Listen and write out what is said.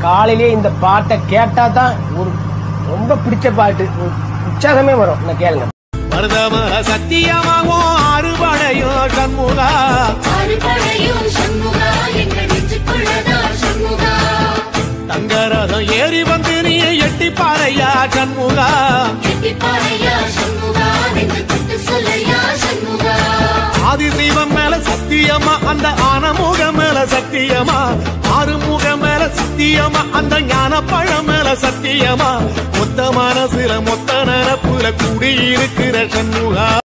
காலையிலே இந்த பாட்டை கேட்டா தான் ஒரு ரொம்ப பிடிச்ச பாட்டு ஒரு உற்சாகமே வரும் நான் கேளுங்க மருதமர சத்தியமாகும் அறுபடையும் சண்முகா அறுபடையும் சண்முகா எங்கள் நெஞ்சுக்குள்ளதான் சண்முகா தங்கரதம் ஏறி வந்து நீ எட்டி பாறையா சண்முகா கெட்டிப்பாறையா சண்முகா நெஞ்சு தொட்டு சொல்லையா சண்முகா ஆதிசைவம் மேல சத்தியமா அந்த ஆனமுக மேல சத்தியமா ஆறுமுக மேல சத்தியமா அந்த ஞான பழம் மேல சத்தியமா மொத்த மனசுல மொத்த நரப்புல கூடி இருக்கிற சண்முகா